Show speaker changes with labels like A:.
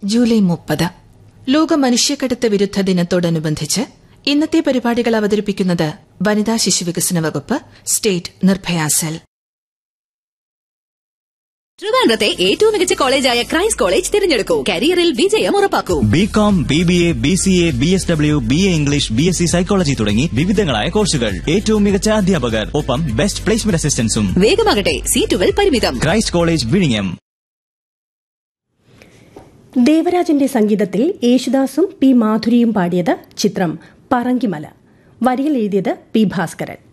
A: July മുപ്പത് ലോക മനുഷ്യക്കടത്ത് വിരുദ്ധ ദിനത്തോടനുബന്ധിച്ച് ഇന്നത്തെ പരിപാടികൾ അവതരിപ്പിക്കുന്നത് വനിതാ ശിശുവികസന വകുപ്പ് സ്റ്റേറ്റ് നിർഭയ സെൽ
B: ട്രിവാൻഡ്രത്തെ ഏറ്റവും മികച്ച കോളേജായ ക്രൈസ്റ്റ് കോളേജ് തിരഞ്ഞെടുക്കൂ കരിയറിൽ വിജയം ഉറപ്പാക്കൂ
C: B com B B A B C A B S W B A English B S C psychology തുടങ്ങി വിവിധങ്ങളായ കോഴ്സുകൾ ഏറ്റവും മികച്ച അധ്യാപകർ ഒപ്പം ബെസ്റ്റ് പ്ലേസ്മെന്റ് അസിസ്റ്റൻസും
B: വേഗമാകട്ടെ സീറ്റുകൾ പരിമിതം
C: ക്രൈസ്റ്റ് കോളേജ് വിഴിഞ്ഞം
D: ദേവരാജന്റെ സംഗീതത്തിൽ യേശുദാസും പി മാധുരിയും പാടിയത് ചിത്രം പറങ്കിമല വരികൾ എഴുതിയത് പി ഭാസ്കരൻ